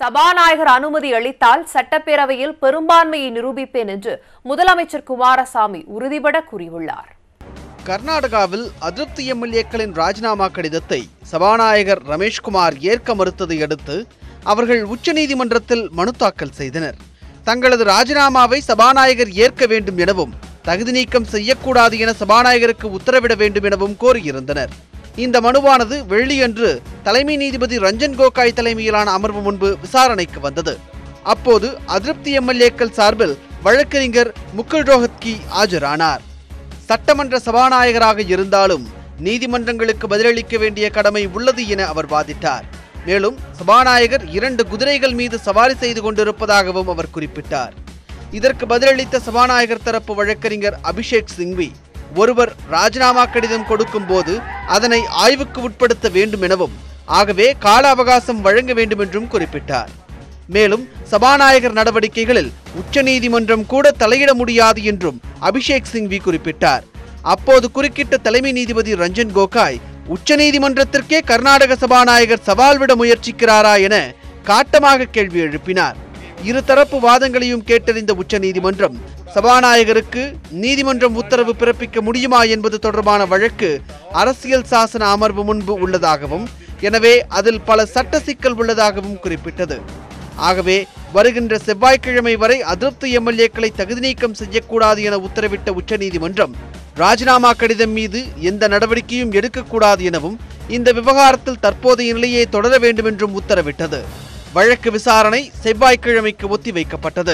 சபாநாயகர் அனுமதி அளித்தால் சட்டப்பேரவையில் பெரும்பான்மையை நிரூபிப்பேன் என்று முதலமைச்சர் குமாரசாமி உறுதிபட கூறியுள்ளார் கர்நாடகாவில் அதிருப்தி எம்எல்ஏக்களின் ராஜினாமா கடிதத்தை சபாநாயகர் ரமேஷ்குமார் ஏற்க மறுத்ததை அடுத்து அவர்கள் உச்சநீதிமன்றத்தில் மனு தாக்கல் செய்தனர் தங்களது ராஜினாமாவை சபாநாயகர் ஏற்க வேண்டும் எனவும் தகுதி நீக்கம் செய்யக்கூடாது என சபாநாயகருக்கு உத்தரவிட வேண்டும் எனவும் கோரியிருந்தனர் இந்த மனுவானது வெள்ளியன்று தலைமை நீதிபதி ரஞ்சன் கோகாய் தலைமையிலான அமர்வு முன்பு விசாரணைக்கு வந்தது அப்போது அதிருப்தி எம்எல்ஏக்கள் சார்பில் வழக்கறிஞர் முகுல் ரோஹத்கி ஆஜரானார் சட்டமன்ற சபாநாயகராக இருந்தாலும் நீதிமன்றங்களுக்கு பதிலளிக்க வேண்டிய கடமை உள்ளது என அவர் வாதிட்டார் மேலும் சபாநாயகர் இரண்டு குதிரைகள் மீது சவாரி செய்து கொண்டிருப்பதாகவும் அவர் குறிப்பிட்டார் இதற்கு பதிலளித்த சபாநாயகர் தரப்பு வழக்கறிஞர் அபிஷேக் சிங்வி ஒருவர் ராஜினாமா கடிதம் கொடுக்கும் போது அதனை ஆய்வுக்கு உட்படுத்த வேண்டும் எனவும் ஆகவே கால அவகாசம் வழங்க வேண்டும் என்றும் குறிப்பிட்டார் மேலும் சபாநாயகர் நடவடிக்கைகளில் உச்சநீதிமன்றம் கூட தலையிட முடியாது என்றும் அபிஷேக் சிங்வி குறிப்பிட்டார் அப்போது குறுக்கிட்ட தலைமை நீதிபதி ரஞ்சன் கோகாய் உச்சநீதிமன்றத்திற்கே கர்நாடக சபாநாயகர் சவால் விட முயற்சிக்கிறாரா என காட்டமாக கேள்வி எழுப்பினார் இருதரப்பு வாதங்களையும் கேட்டறிந்த உச்சநீதிமன்றம் சபாநாயகருக்கு நீதிமன்றம் உத்தரவு பிறப்பிக்க முடியுமா என்பது தொடர்பான வழக்கு அரசியல் சாசன அமர்வு முன்பு உள்ளதாகவும் எனவே அதில் பல சட்ட சிக்கல் உள்ளதாகவும் குறிப்பிட்டது ஆகவே வருகின்ற செவ்வாய்க்கிழமை வரை அதிருப்தி எம்எல்ஏக்களை தகுதி நீக்கம் செய்யக்கூடாது என உத்தரவிட்ட உச்சநீதிமன்றம் ராஜினாமா கடிதம் மீது எந்த நடவடிக்கையும் எடுக்கக்கூடாது எனவும் இந்த விவகாரத்தில் தற்போதைய நிலையை தொடர வேண்டும் என்றும் உத்தரவிட்டது வழக்கு விசாரணை செவ்வாய்க்கிழமைக்கு ஒத்திவைக்கப்பட்டது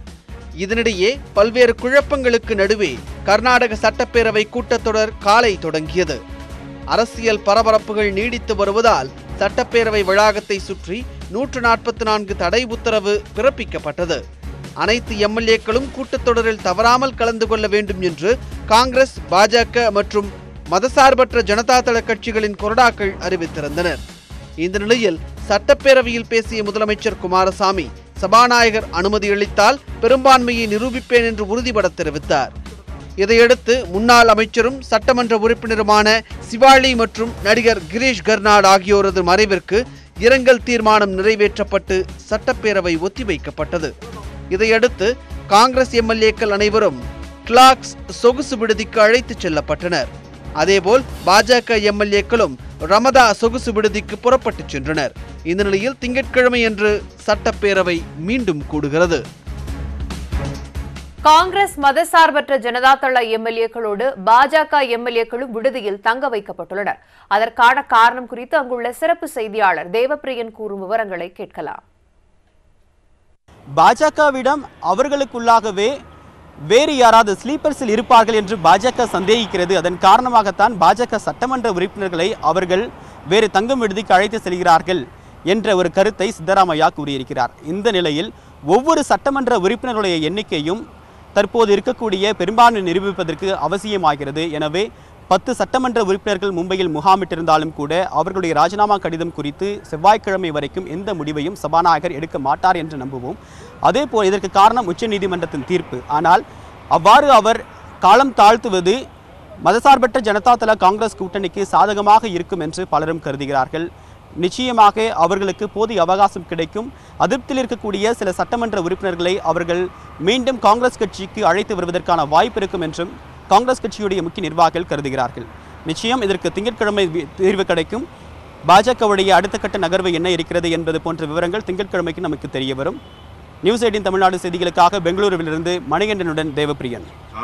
இதனிடையே பல்வேறு குழப்பங்களுக்கு நடுவே கர்நாடக சட்டப்பேரவை கூட்டத்தொடர் காலை தொடங்கியது அரசியல் பரபரப்புகள் நீடித்து வருவதால் சட்டப்பேரவை வளாகத்தை சுற்றி நூற்று நாற்பத்தி நான்கு தடை உத்தரவு பிறப்பிக்கப்பட்டது அனைத்து எம்எல்ஏக்களும் கூட்டத்தொடரில் தவறாமல் கலந்து கொள்ள வேண்டும் என்று காங்கிரஸ் பாஜக மற்றும் மதசார்பற்ற ஜனதாதள கட்சிகளின் கொறடாக்கள் அறிவித்திருந்தனர் இந்த நிலையில் சட்டப்பேரவையில் பேசிய முதலமைச்சர் குமாரசாமி சபாநாயகர் அனுமதி அளித்தால் பெரும்பான்மையை நிரூபிப்பேன் என்று உறுதிபட தெரிவித்தார் இதையடுத்து முன்னாள் அமைச்சரும் சட்டமன்ற உறுப்பினருமான சிவாலி மற்றும் நடிகர் கிரீஷ் கர்னாட் ஆகியோரது மறைவிற்கு இரங்கல் தீர்மானம் நிறைவேற்றப்பட்டு சட்டப்பேரவை ஒத்திவைக்கப்பட்டது இதையடுத்து காங்கிரஸ் எம்எல்ஏக்கள் அனைவரும் கிளாக்ஸ் சொகுசு விடுதிக்கு அழைத்துச் செல்லப்பட்டனர் அதேபோல் பாஜக எம்எல்ஏக்களும் ரமதா சொகுசு விடுதிக்கு புறப்பட்டுச் சென்றனர் இந்த நிலையில் திங்கட்கிழமை அன்று சட்டப்பேரவை மீண்டும் கூடுகிறது காங்கிரஸ் மதசார்பற்ற ஜனதாதள எம்எல்ஏக்களோடு பாஜக எம்எல்ஏக்களும் விடுதியில் தங்க வைக்கப்பட்டுள்ளனர் அதற்கான காரணம் குறித்து அங்குள்ள சிறப்பு செய்தியாளர் தேவப்பிரியன் கூறும் விவரங்களை கேட்கலாம் பாஜகவிடம் அவர்களுக்குள்ளாகவே வேறு யாராவது ஸ்லீப்பர்ஸில் இருப்பார்கள் என்று பாஜக சந்தேகிக்கிறது அதன் காரணமாகத்தான் பாஜக சட்டமன்ற உறுப்பினர்களை அவர்கள் வேறு தங்கும் விடுதிக்கு அழைத்து செல்கிறார்கள் என்ற ஒரு கருத்தை சித்தராமையா கூறியிருக்கிறார் இந்த நிலையில் ஒவ்வொரு சட்டமன்ற உறுப்பினர்களுடைய எண்ணிக்கையும் தற்போது இருக்கக்கூடிய பெரும்பான்மை நிரூபிப்பதற்கு அவசியமாகிறது எனவே பத்து சட்டமன்ற உறுப்பினர்கள் மும்பையில் முகாமிட்டிருந்தாலும் கூட அவர்களுடைய ராஜினாமா கடிதம் குறித்து செவ்வாய்க்கிழமை வரைக்கும் எந்த முடிவையும் சபாநாயகர் எடுக்க மாட்டார் என்று நம்புவோம் அதே போல் இதற்கு காரணம் உச்சநீதிமன்றத்தின் தீர்ப்பு ஆனால் அவ்வாறு அவர் காலம் தாழ்த்துவது மதசார்பற்ற ஜனதாதள காங்கிரஸ் கூட்டணிக்கு சாதகமாக இருக்கும் என்று பலரும் கருதுகிறார்கள் நிச்சயமாக அவர்களுக்கு போதிய அவகாசம் கிடைக்கும் அதிருப்தியில் இருக்கக்கூடிய சில சட்டமன்ற உறுப்பினர்களை அவர்கள் மீண்டும் காங்கிரஸ் கட்சிக்கு அழைத்து வருவதற்கான வாய்ப்பு இருக்கும் என்றும் காங்கிரஸ் கட்சியுடைய முக்கிய நிர்வாகிகள் கருதுகிறார்கள் நிச்சயம் இதற்கு திங்கட்கிழமை வி- தீர்வு கிடைக்கும் பாஜகவுடைய அடுத்த கட்ட நகர்வு என்ன இருக்கிறது என்பது போன்ற விவரங்கள் திங்கட்கிழமைக்கு நமக்கு தெரிய வரும் நியூஸ் எயிட்டின் தமிழ்நாடு செய்திகளுக்காக பெங்களூருவிலிருந்து மணிகண்டனுடன் தேவப்பிரியன்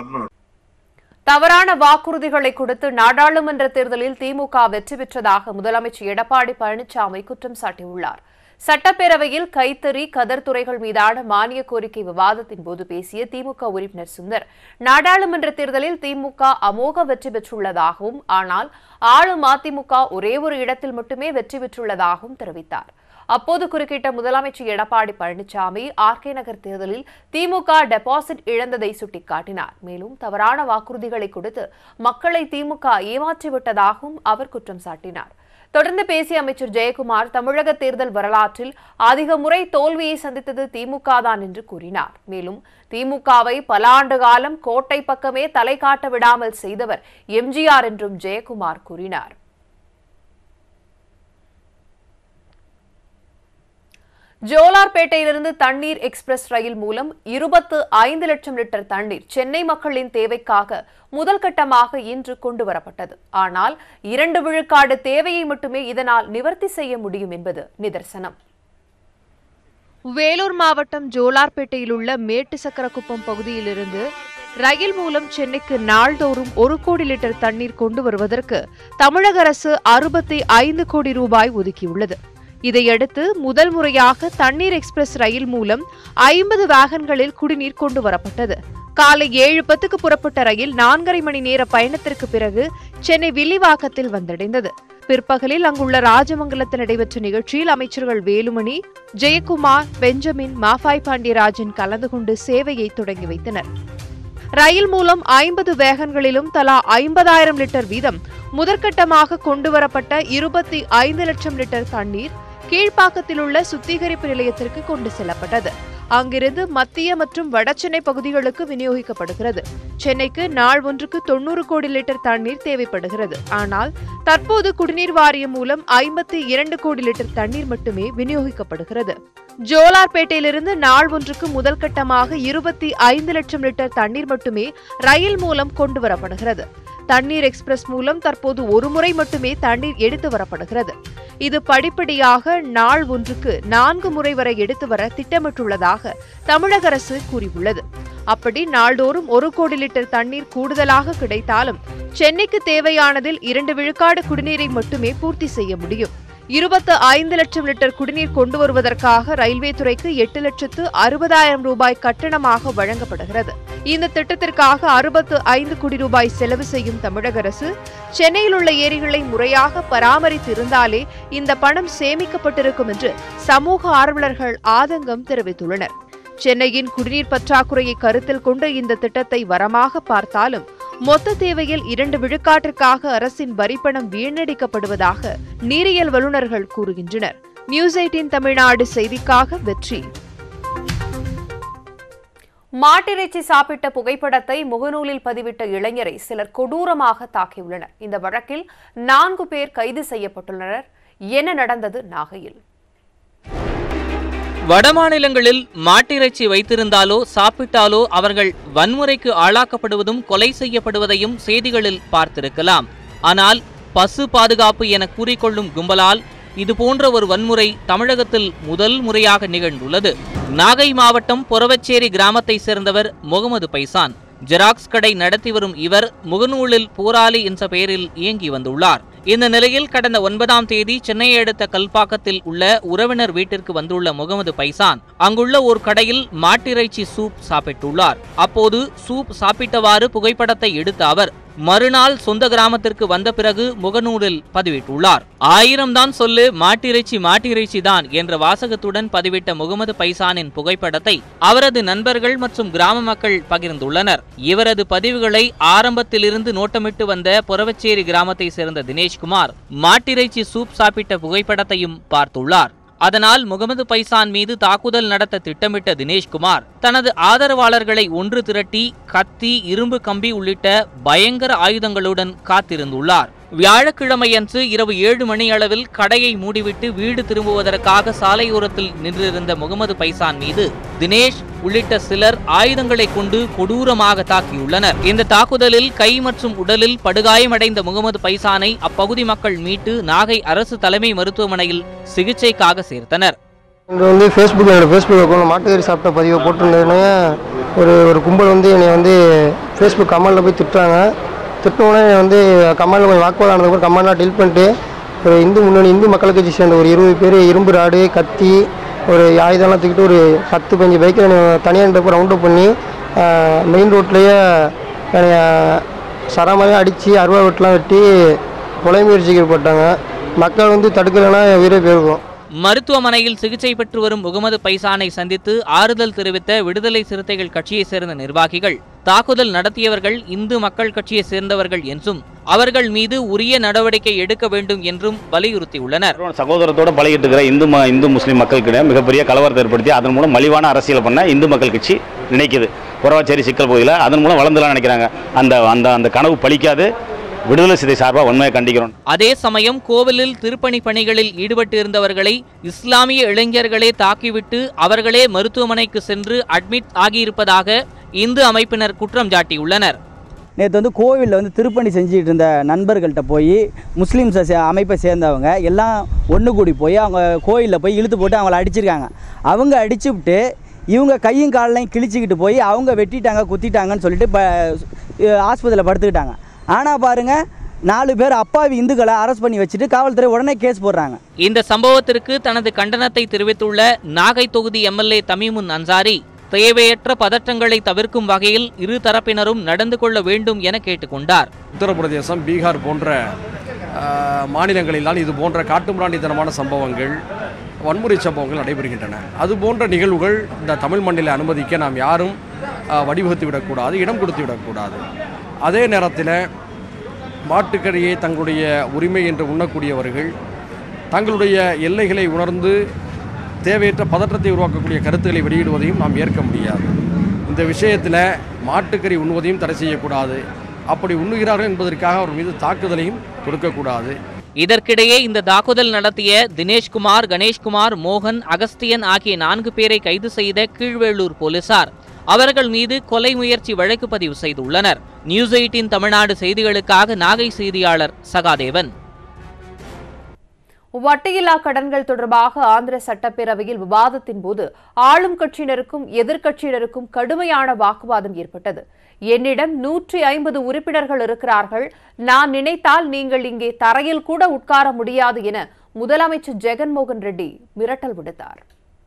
தவறான வாக்குறுதிகளை கொடுத்து நாடாளுமன்ற தேர்தலில் திமுக வெற்றி பெற்றதாக முதலமைச்சர் எடப்பாடி பழனிசாமி குற்றம் சாட்டியுள்ளார் சட்டப்பேரவையில் கைத்தறி கதர் துறைகள் மீதான மானிய கோரிக்கை விவாதத்தின் போது பேசிய திமுக உறுப்பினர் சுந்தர் நாடாளுமன்ற தேர்தலில் திமுக அமோக வெற்றி பெற்றுள்ளதாகவும் ஆனால் ஆளும் அதிமுக ஒரே ஒரு இடத்தில் மட்டுமே வெற்றி பெற்றுள்ளதாகவும் தெரிவித்தார் அப்போது குறுக்கிட்ட முதலமைச்சர் எடப்பாடி பழனிசாமி ஆர்கே நகர் தேர்தலில் திமுக டெபாசிட் இழந்ததை சுட்டிக்காட்டினார் மேலும் தவறான வாக்குறுதிகளை கொடுத்து மக்களை திமுக ஏமாற்றிவிட்டதாகவும் அவர் குற்றம் சாட்டினார் தொடர்ந்து பேசிய அமைச்சர் ஜெயக்குமார் தமிழக தேர்தல் வரலாற்றில் அதிக முறை தோல்வியை சந்தித்தது திமுக தான் என்று கூறினார் மேலும் திமுகவை பல ஆண்டு காலம் கோட்டை பக்கமே தலை காட்ட விடாமல் செய்தவர் எம்ஜிஆர் என்றும் ஜெயக்குமார் கூறினார் ஜோலார்பேட்டையிலிருந்து தண்ணீர் எக்ஸ்பிரஸ் ரயில் மூலம் இருபத்து ஐந்து லட்சம் லிட்டர் தண்ணீர் சென்னை மக்களின் தேவைக்காக முதல் கட்டமாக இன்று கொண்டு வரப்பட்டது ஆனால் இரண்டு விழுக்காடு தேவையை மட்டுமே இதனால் நிவர்த்தி செய்ய முடியும் என்பது நிதர்சனம் வேலூர் மாவட்டம் ஜோலார்பேட்டையில் உள்ள மேட்டு சக்கரக்குப்பம் பகுதியிலிருந்து ரயில் மூலம் சென்னைக்கு நாள்தோறும் ஒரு கோடி லிட்டர் தண்ணீர் கொண்டு வருவதற்கு தமிழக அரசு அறுபத்தி ஐந்து கோடி ரூபாய் ஒதுக்கியுள்ளது இதையடுத்து முதல் முறையாக தண்ணீர் எக்ஸ்பிரஸ் ரயில் மூலம் ஐம்பது வேகன்களில் குடிநீர் கொண்டு வரப்பட்டது காலை ஏழு பத்துக்கு புறப்பட்ட ரயில் நான்கரை மணி நேர பயணத்திற்கு பிறகு சென்னை வில்லிவாக்கத்தில் வந்தடைந்தது பிற்பகலில் அங்குள்ள ராஜமங்கலத்தில் நடைபெற்ற நிகழ்ச்சியில் அமைச்சர்கள் வேலுமணி ஜெயக்குமார் பெஞ்சமின் மாஃபாய் பாண்டியராஜன் கலந்து கொண்டு சேவையை தொடங்கி வைத்தனர் ரயில் மூலம் ஐம்பது வேகன்களிலும் தலா ஐம்பதாயிரம் லிட்டர் வீதம் முதற்கட்டமாக கொண்டுவரப்பட்ட இருபத்தி ஐந்து லட்சம் லிட்டர் தண்ணீர் கீழ்ப்பாக்கத்தில் உள்ள சுத்திகரிப்பு நிலையத்திற்கு கொண்டு செல்லப்பட்டது அங்கிருந்து மத்திய மற்றும் வடசென்னை பகுதிகளுக்கு விநியோகிக்கப்படுகிறது சென்னைக்கு நாள் ஒன்றுக்கு தொண்ணூறு கோடி லிட்டர் தண்ணீர் தேவைப்படுகிறது ஆனால் தற்போது குடிநீர் வாரியம் மூலம் ஐம்பத்தி இரண்டு கோடி லிட்டர் தண்ணீர் மட்டுமே விநியோகிக்கப்படுகிறது ஜோலார்பேட்டையிலிருந்து நாள் ஒன்றுக்கு முதல் கட்டமாக இருபத்தி ஐந்து லட்சம் லிட்டர் தண்ணீர் மட்டுமே ரயில் மூலம் கொண்டு வரப்படுகிறது தண்ணீர் எக்ஸ்பிரஸ் மூலம் தற்போது ஒரு முறை மட்டுமே தண்ணீர் எடுத்து வரப்படுகிறது இது படிப்படியாக நாள் ஒன்றுக்கு நான்கு முறை வரை எடுத்து வர திட்டமிட்டுள்ளதாக தமிழக அரசு கூறியுள்ளது அப்படி நாள்தோறும் ஒரு கோடி லிட்டர் தண்ணீர் கூடுதலாக கிடைத்தாலும் சென்னைக்கு தேவையானதில் இரண்டு விழுக்காடு குடிநீரை மட்டுமே பூர்த்தி செய்ய முடியும் இருபத்து ஐந்து லட்சம் லிட்டர் குடிநீர் கொண்டு வருவதற்காக ரயில்வே துறைக்கு எட்டு லட்சத்து அறுபதாயிரம் ரூபாய் கட்டணமாக வழங்கப்படுகிறது இந்த திட்டத்திற்காக அறுபத்து ஐந்து கோடி ரூபாய் செலவு செய்யும் தமிழக அரசு சென்னையில் உள்ள ஏரிகளை முறையாக பராமரித்து இருந்தாலே இந்த பணம் சேமிக்கப்பட்டிருக்கும் என்று சமூக ஆர்வலர்கள் ஆதங்கம் தெரிவித்துள்ளனர் சென்னையின் குடிநீர் பற்றாக்குறையை கருத்தில் கொண்டு இந்த திட்டத்தை வரமாக பார்த்தாலும் மொத்த தேவையில் இரண்டு விழுக்காட்டிற்காக அரசின் வரிப்பணம் வீணடிக்கப்படுவதாக நீரியல் வல்லுநர்கள் கூறுகின்றனர் நியூஸ் எயிட்டின் தமிழ்நாடு செய்திக்காக வெற்றி மாட்டிறைச்சி சாப்பிட்ட புகைப்படத்தை முகநூலில் பதிவிட்ட இளைஞரை சிலர் கொடூரமாக தாக்கியுள்ளனர் இந்த வழக்கில் நான்கு பேர் கைது செய்யப்பட்டுள்ளனர் என்ன நடந்தது நாகையில் வடமாநிலங்களில் மாட்டிறைச்சி வைத்திருந்தாலோ சாப்பிட்டாலோ அவர்கள் வன்முறைக்கு ஆளாக்கப்படுவதும் கொலை செய்யப்படுவதையும் செய்திகளில் பார்த்திருக்கலாம் ஆனால் பசு பாதுகாப்பு என கூறிக்கொள்ளும் கும்பலால் இதுபோன்ற ஒரு வன்முறை தமிழகத்தில் முதல் முறையாக நிகழ்ந்துள்ளது நாகை மாவட்டம் பொறவச்சேரி கிராமத்தை சேர்ந்தவர் முகமது பைசான் ஜெராக்ஸ் கடை நடத்தி வரும் இவர் முகநூலில் போராளி என்ற பெயரில் இயங்கி வந்துள்ளார் இந்த நிலையில் கடந்த ஒன்பதாம் தேதி சென்னையை அடுத்த கல்பாக்கத்தில் உள்ள உறவினர் வீட்டிற்கு வந்துள்ள முகமது பைசான் அங்குள்ள ஒரு கடையில் மாட்டிறைச்சி சூப் சாப்பிட்டுள்ளார் அப்போது சூப் சாப்பிட்டவாறு புகைப்படத்தை எடுத்த அவர் மறுநாள் சொந்த கிராமத்திற்கு வந்த பிறகு முகநூலில் பதிவிட்டுள்ளார் ஆயிரம் தான் சொல்லு மாட்டிறைச்சி மாட்டிறைச்சி தான் என்ற வாசகத்துடன் பதிவிட்ட முகமது பைசானின் புகைப்படத்தை அவரது நண்பர்கள் மற்றும் கிராம மக்கள் பகிர்ந்துள்ளனர் இவரது பதிவுகளை ஆரம்பத்திலிருந்து நோட்டமிட்டு வந்த பொறவச்சேரி கிராமத்தை சேர்ந்த தினேஷ்குமார் மாட்டிறைச்சி சூப் சாப்பிட்ட புகைப்படத்தையும் பார்த்துள்ளார் அதனால் முகமது பைசான் மீது தாக்குதல் நடத்த திட்டமிட்ட தினேஷ்குமார் தனது ஆதரவாளர்களை ஒன்று திரட்டி கத்தி இரும்பு கம்பி உள்ளிட்ட பயங்கர ஆயுதங்களுடன் காத்திருந்துள்ளார் வியாழக்கிழமையன்று இரவு ஏழு மணி அளவில் கடையை மூடிவிட்டு வீடு திரும்புவதற்காக சாலையோரத்தில் நின்றிருந்த முகமது பைசான் மீது தினேஷ் உள்ளிட்ட சிலர் ஆயுதங்களை கொண்டு கொடூரமாக தாக்கியுள்ளனர் இந்த தாக்குதலில் கை மற்றும் உடலில் படுகாயமடைந்த முகமது பைசானை அப்பகுதி மக்கள் மீட்டு நாகை அரசு தலைமை மருத்துவமனையில் சிகிச்சைக்காக சேர்த்தனர் இங்கே வந்து ஃபேஸ்புக் என்னோடய ஃபேஸ்புக் அக்கௌண்ட் மாட்டுக்கறி சாப்பிட்ட பதிவை போட்டிருந்ததுனே ஒரு ஒரு கும்பல் வந்து என்னை வந்து ஃபேஸ்புக் கமெண்டில் போய் திட்டுறாங்க திட்டினோடனே என்னை வந்து கமெண்டில் கொஞ்சம் வாக்குவாதம் ஆனதுக்கப்புறம் கமெண்ட்லாம் டெலிட் பண்ணிட்டு ஒரு இந்து முன்னணி இந்து மக்கள் கட்சி சேர்ந்த ஒரு இருபது பேர் இரும்பு ராடு கத்தி ஒரு ஆயுதம்லாம் தூக்கிட்டு ஒரு பத்து பதினஞ்சு பைக்கில் என்னை தனியாக நின்றப்போ ரவுண்ட் அப் பண்ணி மெயின் ரோட்லேயே என்னை சரமாரியாக அடித்து அருவா வெட்டலாம் வெட்டி கொலை முயற்சிக்கு ஈடுபட்டாங்க மக்கள் வந்து தடுக்கலைன்னா உயிரே போயிருக்கும் மருத்துவமனையில் சிகிச்சை பெற்று வரும் முகமது பைசானை சந்தித்து ஆறுதல் தெரிவித்த விடுதலை சிறுத்தைகள் கட்சியைச் சேர்ந்த நிர்வாகிகள் தாக்குதல் நடத்தியவர்கள் இந்து மக்கள் கட்சியைச் சேர்ந்தவர்கள் என்றும் அவர்கள் மீது உரிய நடவடிக்கை எடுக்க வேண்டும் என்றும் வலியுறுத்தியுள்ளனர் சகோதரத்தோட பழகிட்டு இருக்கிற இந்து ம- இந்து முஸ்லீம் மக்களுக்கிடையே மிகப்பெரிய கலவரத்தை ஏற்படுத்தி அதன் மூலம் மலிவான அரசியல் பண்ண இந்து மக்கள் கட்சி நினைக்குது புறவாச்சேரி சிக்கல் பகுதியில் அதன் மூலம் வளர்ந்துலாம் நினைக்கிறாங்க அந்த அந்த அந்த கனவு பலிக்காது விடுதலை சிதை சார்பாக உண்மையை கண்டிக்கிறோம் அதே சமயம் கோவிலில் திருப்பணி பணிகளில் ஈடுபட்டு இருந்தவர்களை இஸ்லாமிய இளைஞர்களே தாக்கிவிட்டு அவர்களே மருத்துவமனைக்கு சென்று அட்மிட் ஆகியிருப்பதாக இந்து அமைப்பினர் குற்றம் சாட்டியுள்ளனர் நேற்று வந்து கோவிலில் வந்து திருப்பணி செஞ்சுட்டு இருந்த நண்பர்கள்ட்ட போய் முஸ்லீம்ஸை சே அமைப்பை சேர்ந்தவங்க எல்லாம் ஒன்று கூடி போய் அவங்க கோயிலில் போய் இழுத்து போட்டு அவங்கள அடிச்சிருக்காங்க அவங்க அடிச்சுவிட்டு இவங்க கையும் காலையும் கிழிச்சிக்கிட்டு போய் அவங்க வெட்டிட்டாங்க குத்திட்டாங்கன்னு சொல்லிட்டு இப்போ ஆஸ்பத்திரியில் படுத்துக்கிட்டாங்க ஆனால் பாருங்கள் நாலு பேர் அப்பாவி இந்துக்களை அரெஸ்ட் பண்ணி வச்சுட்டு காவல்துறை உடனே கேஸ் போடுறாங்க இந்த சம்பவத்திற்கு தனது கண்டனத்தை தெரிவித்துள்ள நாகை தொகுதி எம்எல்ஏ தமிமுன் அன்சாரி தேவையற்ற பதற்றங்களை தவிர்க்கும் வகையில் இரு தரப்பினரும் நடந்து கொள்ள வேண்டும் என கேட்டுக்கொண்டார் உத்தரப்பிரதேசம் பீகார் போன்ற ஆஹ், மாநிலங்களில்தான் இது போன்ற காட்டுமிராண்டித்தனமான சம்பவங்கள் வன்முறை சம்பவங்கள் நடைபெறுகின்றன அது போன்ற நிகழ்வுகள் இந்த தமிழ் மண்ணில் அனுமதிக்க நாம் யாரும் ஆஹ், வழிவகுத்து விடக்கூடாது இடம் கொடுத்து விடக்கூடாது அதே நேரத்தில் மாட்டுக்கறியை தங்களுடைய உரிமை என்று உண்ணக்கூடியவர்கள் தங்களுடைய எல்லைகளை உணர்ந்து தேவையற்ற பதற்றத்தை உருவாக்கக்கூடிய கருத்துக்களை வெளியிடுவதையும் நாம் ஏற்க முடியாது இந்த விஷயத்தில் மாட்டுக்கறி உண்ணுவதையும் தடை செய்யக்கூடாது அப்படி உண்ணுகிறார்கள் என்பதற்காக அவர் மீது தாக்குதலையும் தொடுக்கக்கூடாது இதற்கிடையே இந்த தாக்குதல் நடத்திய தினேஷ்குமார் கணேஷ்குமார் மோகன் அகஸ்தியன் ஆகிய நான்கு பேரை கைது செய்த கீழ்வேளூர் போலீசார் அவர்கள் மீது கொலை முயற்சி வழக்கு பதிவு செய்துள்ளனர் நியூஸ் எயிட்டின் தமிழ்நாடு செய்திகளுக்காக நாகை செய்தியாளர் சகாதேவன் வட்டியில்லா கடன்கள் தொடர்பாக ஆந்திர சட்டப்பேரவையில் விவாதத்தின் போது ஆளும் கட்சியினருக்கும் எதிர்க்கட்சியினருக்கும் கடுமையான வாக்குவாதம் ஏற்பட்டது என்னிடம் நூற்றி ஐம்பது உறுப்பினர்கள் இருக்கிறார்கள் நான் நினைத்தால் நீங்கள் இங்கே தரையில் கூட உட்கார முடியாது என முதலமைச்சர் ஜெகன்மோகன் ரெட்டி மிரட்டல் விடுத்தார்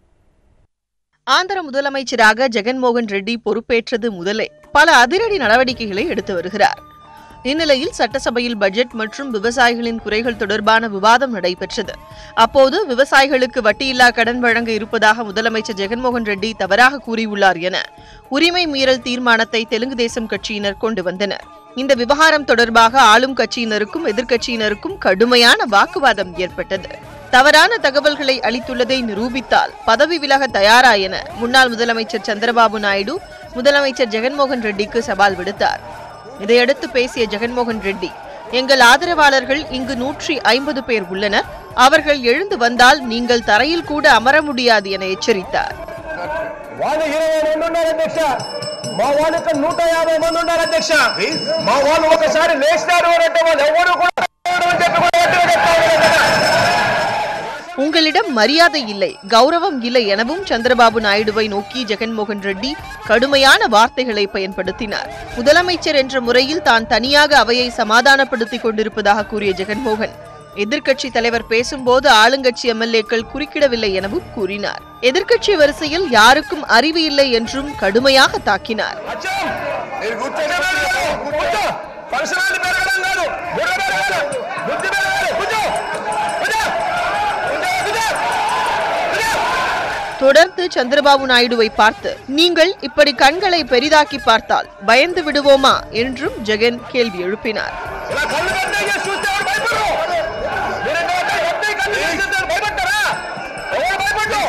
ஆந்திர முதலமைச்சராக ஜெகன்மோகன் ரெட்டி பொறுப்பேற்றது முதலே பல அதிரடி நடவடிக்கைகளை எடுத்து வருகிறார் இந்நிலையில் சட்டசபையில் பட்ஜெட் மற்றும் விவசாயிகளின் குறைகள் தொடர்பான விவாதம் நடைபெற்றது அப்போது விவசாயிகளுக்கு வட்டியில்லா கடன் வழங்க இருப்பதாக முதலமைச்சர் ஜெகன்மோகன் ரெட்டி தவறாக கூறியுள்ளார் என உரிமை மீறல் தீர்மானத்தை தெலுங்கு தேசம் கட்சியினர் கொண்டு வந்தனர் இந்த விவகாரம் தொடர்பாக ஆளும் கட்சியினருக்கும் எதிர்க்கட்சியினருக்கும் கடுமையான வாக்குவாதம் ஏற்பட்டது தவறான தகவல்களை அளித்துள்ளதை நிரூபித்தால் பதவி விலக தயாரா என முன்னாள் முதலமைச்சர் சந்திரபாபு நாயுடு முதலமைச்சர் ஜெகன்மோகன் ரெட்டிக்கு சவால் விடுத்தார் இதையடுத்து பேசிய ஜெகன்மோகன் ரெட்டி எங்கள் ஆதரவாளர்கள் இங்கு நூற்றி ஐம்பது பேர் உள்ளனர் அவர்கள் எழுந்து வந்தால் நீங்கள் தரையில் கூட அமர முடியாது என எச்சரித்தார் వాళ్ళు ఇరవై మంది ఉన్నారు అధ్యక్ష మా వాళ్ళు ఇక్కడ నూట యాభై మంది ఉన్నారు అధ్యక్ష మా వాళ్ళు ఒకసారి లేస్తారు అని అంటే వాళ్ళు ఎవరు కూడా అని చెప్పి కూడా గట్టిగా చెప్తా ఉన్నారు అధ్యక్ష. உங்களிடம் மரியாதை இல்லை கௌரவம் இல்லை எனவும் சந்திரபாபு நாயுடுவை நோக்கி ஜெகன்மோகன் ரெட்டி கடுமையான வார்த்தைகளை பயன்படுத்தினார் முதலமைச்சர் என்ற முறையில் தான் தனியாக அவையை சமாதானப்படுத்திக் கொண்டிருப்பதாக கூறிய ஜெகன்மோகன் எதிர்க்கட்சி தலைவர் பேசும்போது ஆளுங்கட்சி எம்எல்ஏக்கள் குறுக்கிடவில்லை எனவும் கூறினார் எதிர்க்கட்சி வரிசையில் யாருக்கும் அறிவு இல்லை என்றும் கடுமையாக தாக்கினார் అచ్చం మీరు కూర్చోండి కూర్చో పరశురాన్ని పెరగడం కాదు బుర్ర పెరగాలి బుద్ధి పెరగాలి కూర్చో కూర్చో కూర్చో కూర్చో కూర్చో தொடர்ந்து சந்திரபாபு நாயுடுவை பார்த்து நீங்கள் இப்படி கண்களை பெரிதாக்கி பார்த்தால் பயந்து விடுவோமா என்றும் ஜெகன் கேள்வி எழுப்பினார் ఇలా కళ్ళు పెద్దగా చేసి చూస్తే ఎవరు భయపడరు మీరు ఏంటంటే ఎత్తి కళ్ళు చేసి భయపడతారా ఎవరు భయపడ్డు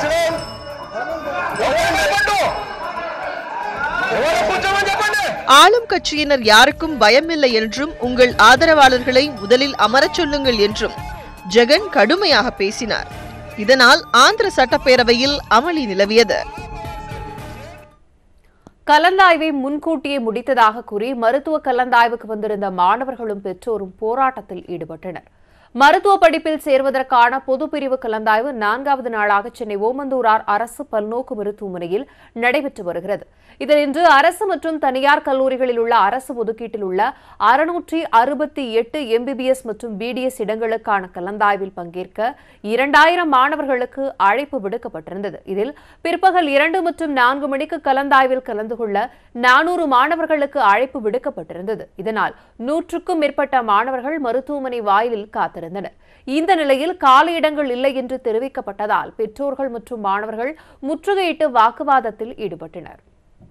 ఎవరు భయపడ్డు ఎవరు కూర్చోమని చెప్పండి ஆளும் கட்சியினர் யாருக்கும் பயமில்லை என்றும் உங்கள் ஆதரவாளர்களை முதலில் அமரச் சொல்லுங்கள் என்றும் ஜெகன் கடுமையாக பேசினார் இதனால் ஆந்திர சட்டப்பேரவையில் அமளி நிலவியது கலந்தாய்வை முன்கூட்டியே முடித்ததாக கூறி மருத்துவ கலந்தாய்வுக்கு வந்திருந்த மாணவர்களும் பெற்றோரும் போராட்டத்தில் ஈடுபட்டனர் மருத்துவ படிப்பில் சேர்வதற்கான பொதுப்பிரிவு கலந்தாய்வு நான்காவது நாளாக சென்னை ஓமந்தூரார் அரசு பல்நோக்கு மருத்துவமனையில் நடைபெற்று வருகிறது இதில் இன்று அரசு மற்றும் தனியார் கல்லூரிகளில் உள்ள அரசு ஒதுக்கீட்டில் உள்ள அறுநூற்றி அறுபத்தி எட்டு எம்பிபிஎஸ் மற்றும் பிடிஎஸ் இடங்களுக்கான கலந்தாய்வில் பங்கேற்க இரண்டாயிரம் மாணவர்களுக்கு அழைப்பு விடுக்கப்பட்டிருந்தது இதில் பிற்பகல் இரண்டு மற்றும் நான்கு மணிக்கு கலந்தாய்வில் கலந்து கொள்ள நானூறு மாணவர்களுக்கு அழைப்பு விடுக்கப்பட்டிருந்தது இதனால் நூற்றுக்கும் மேற்பட்ட மாணவர்கள் மருத்துவமனை வாயிலில் காத்திருந்தனர் இந்த நிலையில் காலியிடங்கள் இல்லை என்று தெரிவிக்கப்பட்டதால் பெற்றோர்கள் மற்றும் மாணவர்கள் முற்றுகையிட்டு வாக்குவாதத்தில் ஈடுபட்டனர்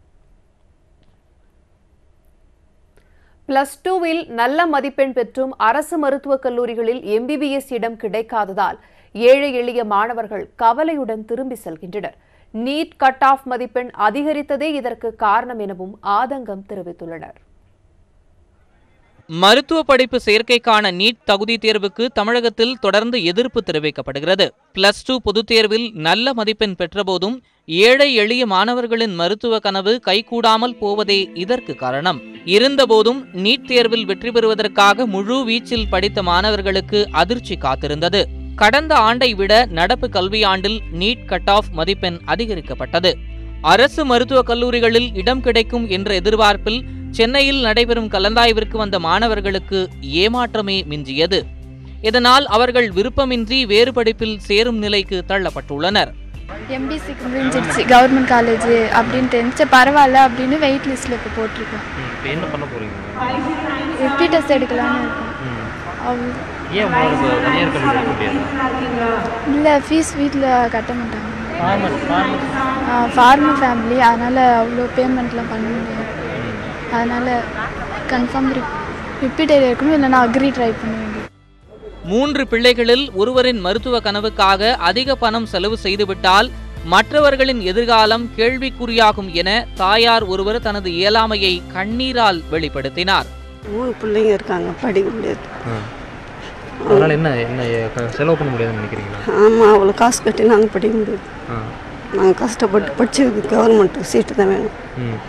பிளஸ் டூவில் நல்ல மதிப்பெண் பெற்றும் அரசு மருத்துவக் கல்லூரிகளில் எம்பிபிஎஸ் இடம் கிடைக்காததால் ஏழை எளிய மாணவர்கள் கவலையுடன் திரும்பி செல்கின்றனர் நீட் கட் ஆஃப் மதிப்பெண் அதிகரித்ததே இதற்கு காரணம் எனவும் ஆதங்கம் தெரிவித்துள்ளனர் மருத்துவ படிப்பு சேர்க்கைக்கான நீட் தகுதி தேர்வுக்கு தமிழகத்தில் தொடர்ந்து எதிர்ப்பு தெரிவிக்கப்படுகிறது பிளஸ் டூ பொதுத் தேர்வில் நல்ல மதிப்பெண் பெற்றபோதும் ஏழை எளிய மாணவர்களின் மருத்துவ கனவு கைகூடாமல் போவதே இதற்கு காரணம் இருந்தபோதும் நீட் தேர்வில் வெற்றி பெறுவதற்காக முழு வீச்சில் படித்த மாணவர்களுக்கு அதிர்ச்சி காத்திருந்தது கடந்த ஆண்டை விட நடப்பு கல்வியாண்டில் நீட் கட் ஆஃப் மதிப்பெண் அதிகரிக்கப்பட்டது அரசு மருத்துவக் கல்லூரிகளில் இடம் கிடைக்கும் என்ற எதிர்பார்ப்பில் சென்னையில் நடைபெறும் கலந்தாய்விற்கு வந்த மாணவர்களுக்கு ஏமாற்றமே மிஞ்சியது இதனால் அவர்கள் விருப்பமின்றி வேறு படிப்பில் சேரும் நிலைக்கு தள்ளப்பட்டுள்ளனர் எம்பிசிக்கு முடிஞ்சிடுச்சு கவர்மெண்ட் காலேஜ் அப்படின்னு தெரிஞ்சு பரவாயில்ல அப்படின்னு வெயிட் லிஸ்ட்டில் இப்போ போட்டிருக்கோம் இப்போ என்ன பண்ண போறீங்க ரிப்பீட் டெஸ்ட் எடுக்கலாம்னு இருக்கோம் அவங்க ஏன் உங்களுக்கு தனியார் கல்வி எடுக்க முடியாது இல்லை ஃபீஸ் வீட்டில் கட்ட மாட்டாங்க ஃபார்மல் ஃபார்மல் ஃபார்மல் ஃபேமிலி அதனால் அவ்வளோ பேமெண்ட்லாம் பண்ண முடியாது அதனால் கன்ஃபார்ம் ரிப்பீட் இருக்கணும் இல்லைனா அக்ரி ட்ரை பண்ண வேண்டியது மூன்று பிள்ளைகளில் ஒருவரின் மருத்துவ கனவுக்காக அதிக பணம் செலவு செய்துவிட்டால் மற்றவர்களின் எதிர்காலம் கேள்விக்குறியாகும் என தாயார் ஒருவர் தனது இயலாமையை கண்ணீரால் வெளிப்படுத்தினார் மூணு பிள்ளைங்க இருக்காங்க படிக்க முடியாது அதனால என்ன என்ன க- செலவு பண்ண முடியாதுன்னு நினைக்கிறீங்களா ஆமாம் அவ்வளோ காசு கட்டி நாங்கள் படிக்க முடியாது ஆ நாங்கள் கஷ்டப்பட்டு படிச்சதுக்கு கவர்மெண்ட் சீட்டு தான் வேணும் ம்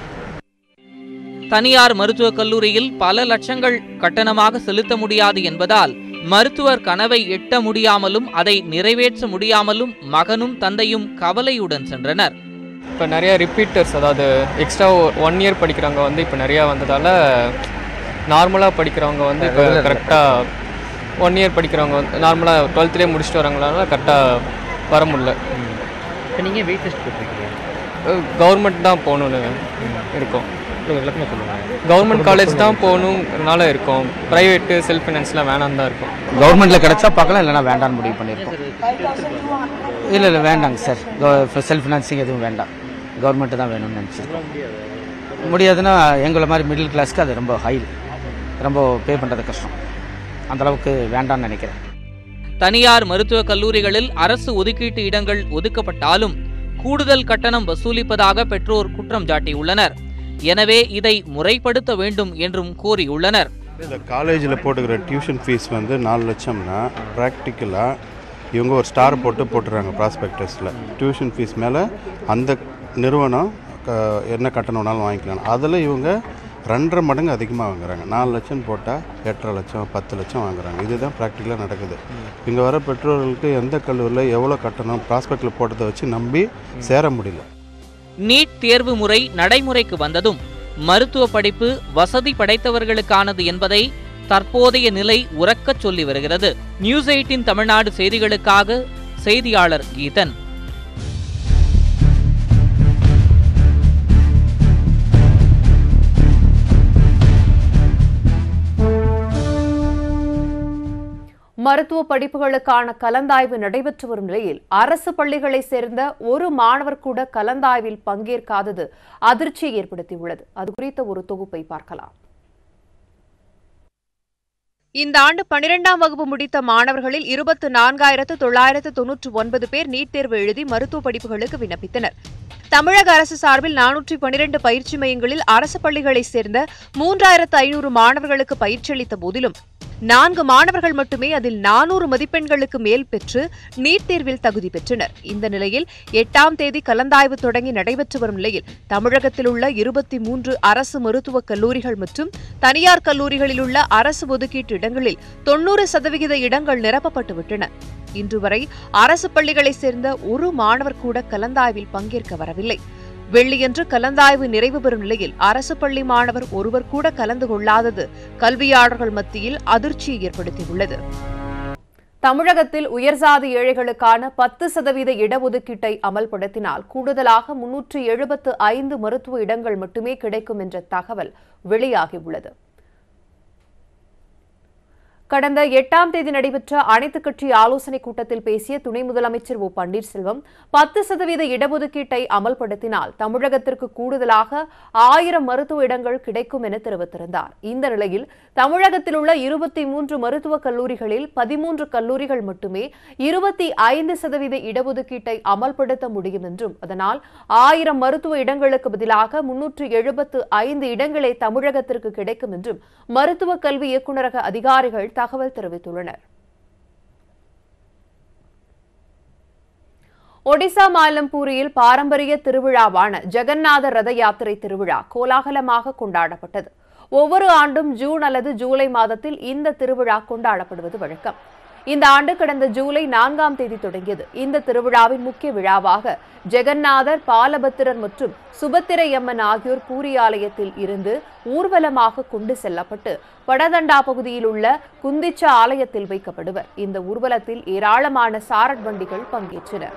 தனியார் மருத்துவக் கல்லூரியில் பல லட்சங்கள் கட்டணமாக செலுத்த முடியாது என்பதால் மருத்துவர் கனவை எட்ட முடியாமலும் அதை நிறைவேற்ற முடியாமலும் மகனும் தந்தையும் கவலையுடன் சென்றனர் இப்போ நிறைய ரிப்பீட்டர்ஸ் அதாவது எக்ஸ்ட்ரா ஒன் இயர் படிக்கிறவங்க வந்து இப்போ நிறையா வந்ததால் நார்மலாக படிக்கிறவங்க வந்து இப்போ கரெக்டாக ஒன் இயர் படிக்கிறவங்க வந்து நார்மலாக டுவெல்த்லேயே முடிச்சுட்டு வரவங்களால கரெக்டாக வர முடியல இப்போ நீங்கள் வெயிட் டெஸ்ட் போட்டிருக்கீங்க கவர்மெண்ட் தான் போகணுன்னு இருக்கோம் உங்களுக்கு விளக்கமாக சொல்லுங்கள் கவர்மெண்ட் காலேஜ் தான் போகணுங்கிறனால இருக்கோம் ப்ரைவேட்டு செல்ஃப் ஃபினான்ஸ்லாம் வேணாம் தான் இருக்கும் கவர்மெண்ட்டில் கிடைச்சா பார்க்கலாம் இல்லைனா வேண்டாம்னு முடிவு பண்ணியிருக்கோம் இல்லை இல்லை வேண்டாங்க சார் செல்ஃப் ஃபினான்சிங் எதுவும் வேண்டாம் கவர்மெண்ட்டு தான் வேணும்னு நினச்சிருக்கோம் முடியாதுன்னா எங்களை மாதிரி மிடில் கிளாஸ்க்கு அது ரொம்ப ஹை ரொம்ப பே பண்ணுறது கஷ்டம் அந்த அளவுக்கு வேண்டாம்னு நினைக்கிறேன் தனியார் மருத்துவக் கல்லூரிகளில் அரசு ஒதுக்கீட்டு இடங்கள் ஒதுக்கப்பட்டாலும் கூடுதல் கட்டணம் வசூலிப்பதாக பெற்றோர் குற்றம் சாட்டியுள்ளனர் எனவே இதை முறைப்படுத்த வேண்டும் என்றும் கோரியுள்ளனர் இந்த காலேஜில் போட்டுக்கிற டியூஷன் ஃபீஸ் வந்து நாலு லட்சம்னா ப்ராக்டிக்கலாக இவங்க ஒரு ஸ்டார் போட்டு போட்டுறாங்க ப்ராஸ்பெக்டஸில் டியூஷன் ஃபீஸ் மேலே அந்த நிறுவனம் க- என்ன கட்டணம் வேணாலும் வாங்கிக்கலாம் அதில் இவங்க ரெண்டரை மடங்கு அதிகமாக வாங்குறாங்க நாலு லட்சம் போட்டால் எட்டரை லட்சம் பத்து லட்சம் வாங்குறாங்க இதுதான் ப்ராக்டிக்கலாக நடக்குது இங்கே வர பெற்றோர்களுக்கு எந்த கல்லூரியில் எவ்வளோ கட்டணம் ப்ராஸ்பெக்டில் போட்டதை வச்சு நம்பி சேர முடியல நீட் தேர்வு முறை நடைமுறைக்கு வந்ததும் மருத்துவ படிப்பு வசதி படைத்தவர்களுக்கானது என்பதை தற்போதைய நிலை உறக்கச் சொல்லி வருகிறது நியூஸ் எயிட்டின் தமிழ்நாடு செய்திகளுக்காக செய்தியாளர் கீதன் மருத்துவ படிப்புகளுக்கான கலந்தாய்வு நடைபெற்று வரும் நிலையில் அரசு பள்ளிகளைச் சேர்ந்த ஒரு மாணவர் கூட கலந்தாய்வில் பங்கேற்காதது அதிர்ச்சியை ஏற்படுத்தியுள்ளது அது குறித்த ஒரு தொகுப்பை பார்க்கலாம் இந்த ஆண்டு பனிரெண்டாம் வகுப்பு முடித்த மாணவர்களில் இருபத்து நான்காயிரத்து தொள்ளாயிரத்து தொன்னூற்று ஒன்பது பேர் நீட் தேர்வு எழுதி மருத்துவ படிப்புகளுக்கு விண்ணப்பித்தனர் தமிழக அரசு சார்பில் நானூற்றி பனிரெண்டு பயிற்சி மையங்களில் அரசு பள்ளிகளைச் சேர்ந்த மூன்றாயிரத்து ஐநூறு மாணவர்களுக்கு பயிற்சியளித்த போதிலும் நான்கு மாணவர்கள் மட்டுமே அதில் நானூறு மதிப்பெண்களுக்கு மேல் பெற்று நீட் தேர்வில் தகுதி பெற்றனர் இந்த நிலையில் எட்டாம் தேதி கலந்தாய்வு தொடங்கி நடைபெற்று வரும் நிலையில் தமிழகத்தில் உள்ள இருபத்தி மூன்று அரசு மருத்துவக் கல்லூரிகள் மற்றும் தனியார் கல்லூரிகளில் உள்ள அரசு ஒதுக்கீட்டு இடங்களில் தொன்னூறு சதவிகித இடங்கள் நிரப்பப்பட்டு விட்டன இன்று வரை அரசு பள்ளிகளைச் சேர்ந்த ஒரு மாணவர் கூட கலந்தாய்வில் பங்கேற்க வரவில்லை வெள்ளியன்று கலந்தாய்வு நிறைவு பெறும் நிலையில் அரசு பள்ளி மாணவர் ஒருவர் கூட கலந்து கொள்ளாதது கல்வியாளர்கள் மத்தியில் அதிர்ச்சியை ஏற்படுத்தியுள்ளது தமிழகத்தில் உயர்சாதி ஏழைகளுக்கான பத்து சதவீத இடஒதுக்கீட்டை அமல்படுத்தினால் கூடுதலாக முன்னூற்று எழுபத்து ஐந்து மருத்துவ இடங்கள் மட்டுமே கிடைக்கும் என்ற தகவல் வெளியாகியுள்ளது கடந்த எட்டாம் தேதி நடைபெற்ற அனைத்துக் கட்சி ஆலோசனைக் கூட்டத்தில் பேசிய துணை முதலமைச்சர் ஓ பன்னீர்செல்வம் பத்து சதவீத இடஒதுக்கீட்டை அமல்படுத்தினால் தமிழகத்திற்கு கூடுதலாக ஆயிரம் மருத்துவ இடங்கள் கிடைக்கும் என தெரிவித்திருந்தார் இந்த நிலையில் தமிழகத்தில் உள்ள இருபத்தி மூன்று மருத்துவக் கல்லூரிகளில் பதிமூன்று கல்லூரிகள் மட்டுமே இருபத்தி ஐந்து சதவீத இடஒதுக்கீட்டை அமல்படுத்த முடியும் என்றும் அதனால் ஆயிரம் மருத்துவ இடங்களுக்கு பதிலாக முன்னூற்று எழுபத்து ஐந்து இடங்களே தமிழகத்திற்கு கிடைக்கும் என்றும் மருத்துவக் கல்வி இயக்குநரக அதிகாரிகள் தகவல் தெரிவித்துள்ளனர் ஒடிசா மாநிலம் பூரியில் பாரம்பரிய திருவிழாவான ஜெகநாத ரத யாத்திரை திருவிழா கோலாகலமாக கொண்டாடப்பட்டது ஒவ்வொரு ஆண்டும் ஜூன் அல்லது ஜூலை மாதத்தில் இந்த திருவிழா கொண்டாடப்படுவது வழக்கம் இந்த ஆண்டு கடந்த ஜூலை நான்காம் தேதி தொடங்கியது இந்த திருவிழாவின் முக்கிய விழாவாக ஜெகநாதர் பாலபத்திரர் மற்றும் சுபத்திரையம்மன் ஆகியோர் பூரி ஆலயத்தில் இருந்து ஊர்வலமாக கொண்டு செல்லப்பட்டு வடதண்டா பகுதியில் உள்ள குந்திச்சா ஆலயத்தில் வைக்கப்படுவர் இந்த ஊர்வலத்தில் ஏராளமான சாரட் வண்டிகள் பங்கேற்றனர்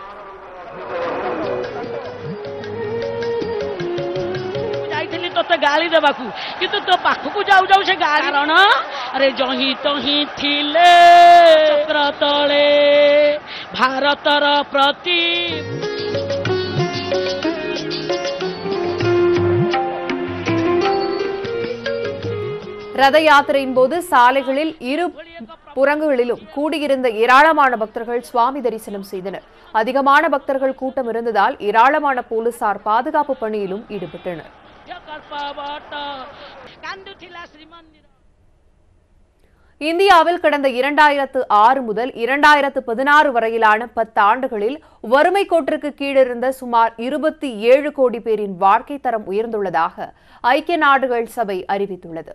ଯାଇଥିଲି ତତେ ଗାଳି ଦେବାକୁ କିନ୍ତୁ ତୋ ପାଖକୁ ଯାଉ ଯାଉ ସେ ଗାଳି କାରଣ ଆରେ ଜହିଁ ତହିଁ ଥିଲେ ଚକ୍ର ତଳେ ଭାରତର ପ୍ରତି ரத யாத்திரையின் போது சாலைகளில் இரு புறங்களிலும் கூடியிருந்த ஏராளமான பக்தர்கள் சுவாமி தரிசனம் செய்தனர் அதிகமான பக்தர்கள் கூட்டம் இருந்ததால் ஏராளமான போலீசார் பாதுகாப்பு பணியிலும் ஈடுபட்டனர் କାନ୍ଦୁଥିଲା ଶ୍ରୀମନ୍ଦିର இந்தியாவில் கடந்த இரண்டாயிரத்து ஆறு முதல் இரண்டாயிரத்து பதினாறு வரையிலான பத்து ஆண்டுகளில் வறுமை கோட்டிற்கு கீழிருந்த சுமார் இருபத்தி ஏழு கோடி பேரின் வாழ்க்கை தரம் உயர்ந்துள்ளதாக ஐக்கிய நாடுகள் சபை அறிவித்துள்ளது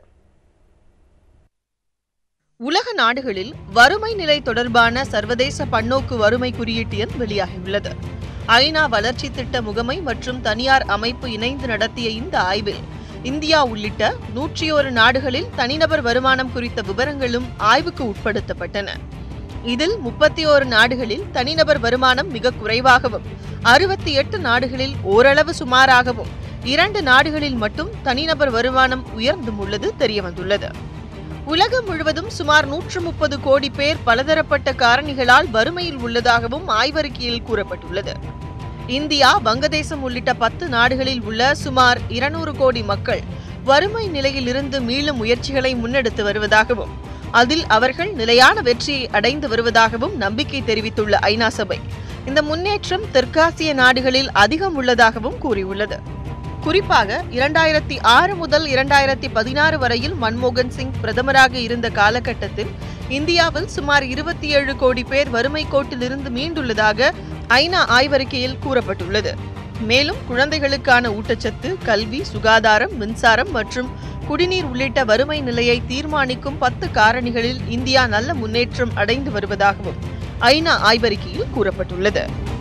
உலக நாடுகளில் வறுமை நிலை தொடர்பான சர்வதேச பன்னோக்கு வறுமை குறியீட்டு எண் வெளியாகியுள்ளது ஐநா வளர்ச்சி திட்ட முகமை மற்றும் தனியார் அமைப்பு இணைந்து நடத்திய இந்த ஆய்வில் இந்தியா உள்ளிட்ட நூற்றி ஒரு நாடுகளில் தனிநபர் வருமானம் குறித்த விவரங்களும் ஆய்வுக்கு உட்படுத்தப்பட்டன இதில் முப்பத்தி ஓரு நாடுகளில் தனிநபர் வருமானம் மிக குறைவாகவும் அறுபத்தி எட்டு நாடுகளில் ஓரளவு சுமாராகவும் இரண்டு நாடுகளில் மட்டும் தனிநபர் வருமானம் உயர்ந்தும் உள்ளது தெரியவந்துள்ளது உலகம் முழுவதும் சுமார் நூற்று முப்பது கோடி பேர் பலதரப்பட்ட காரணிகளால் வறுமையில் உள்ளதாகவும் ஆய்வறிக்கையில் கூறப்பட்டுள்ளது இந்தியா வங்கதேசம் உள்ளிட்ட பத்து நாடுகளில் உள்ள சுமார் இருநூறு கோடி மக்கள் வறுமை நிலையிலிருந்து மீளும் முயற்சிகளை முன்னெடுத்து வருவதாகவும் அதில் அவர்கள் நிலையான வெற்றியை அடைந்து வருவதாகவும் நம்பிக்கை தெரிவித்துள்ள ஐநா சபை இந்த முன்னேற்றம் தெற்காசிய நாடுகளில் அதிகம் உள்ளதாகவும் கூறியுள்ளது குறிப்பாக இரண்டாயிரத்தி ஆறு முதல் இரண்டாயிரத்தி பதினாறு வரையில் மன்மோகன் சிங் பிரதமராக இருந்த காலகட்டத்தில் இந்தியாவில் சுமார் இருபத்தி ஏழு கோடி பேர் வறுமை கோட்டிலிருந்து மீண்டுள்ளதாக ஐநா ஆய்வறிக்கையில் கூறப்பட்டுள்ளது மேலும் குழந்தைகளுக்கான ஊட்டச்சத்து கல்வி சுகாதாரம் மின்சாரம் மற்றும் குடிநீர் உள்ளிட்ட வறுமை நிலையை தீர்மானிக்கும் பத்து காரணிகளில் இந்தியா நல்ல முன்னேற்றம் அடைந்து வருவதாகவும் ஐநா ஆய்வறிக்கையில் கூறப்பட்டுள்ளது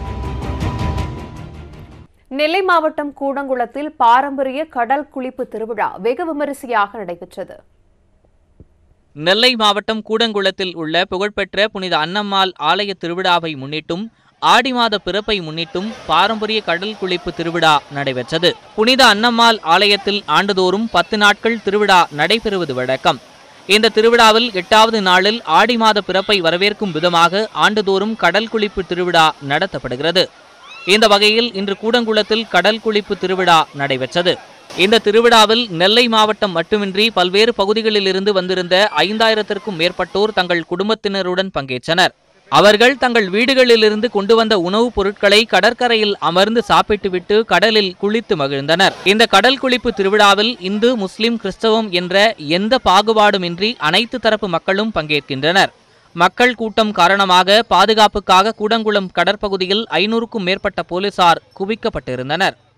நெல்லை மாவட்டம் கூடங்குளத்தில் பாரம்பரிய கடல் குளிப்பு திருவிழா வெகு விமரிசையாக நடைபெற்றது நெல்லை மாவட்டம் கூடங்குளத்தில் உள்ள புகழ்பெற்ற புனித அன்னம்மாள் ஆலய திருவிழாவை முன்னிட்டும் ஆடி மாத பிறப்பை முன்னிட்டும் பாரம்பரிய கடல் குளிப்பு திருவிழா நடைபெற்றது புனித அன்னம்மாள் ஆலயத்தில் ஆண்டுதோறும் பத்து நாட்கள் திருவிழா நடைபெறுவது வழக்கம் இந்த திருவிழாவில் எட்டாவது நாளில் ஆடி மாத பிறப்பை வரவேற்கும் விதமாக ஆண்டுதோறும் கடல் குளிப்பு திருவிழா நடத்தப்படுகிறது இந்த வகையில் இன்று கூடங்குளத்தில் கடல் குளிப்பு திருவிழா நடைபெற்றது இந்த திருவிழாவில் நெல்லை மாவட்டம் மட்டுமின்றி பல்வேறு பகுதிகளிலிருந்து வந்திருந்த ஐந்தாயிரத்திற்கும் மேற்பட்டோர் தங்கள் குடும்பத்தினருடன் பங்கேற்றனர் அவர்கள் தங்கள் வீடுகளிலிருந்து கொண்டு வந்த உணவுப் பொருட்களை கடற்கரையில் அமர்ந்து சாப்பிட்டுவிட்டு கடலில் குளித்து மகிழ்ந்தனர் இந்த கடல் குளிப்பு திருவிழாவில் இந்து முஸ்லிம் கிறிஸ்தவம் என்ற எந்த பாகுபாடுமின்றி அனைத்து தரப்பு மக்களும் பங்கேற்கின்றனர் மக்கள் கூட்டம் காரணமாக பாதுகாப்புக்காக கூடங்குளம் கடற்பகுதியில் ஐநூறுக்கும் மேற்பட்ட போலீசார் குவிக்கப்பட்டிருந்தனர்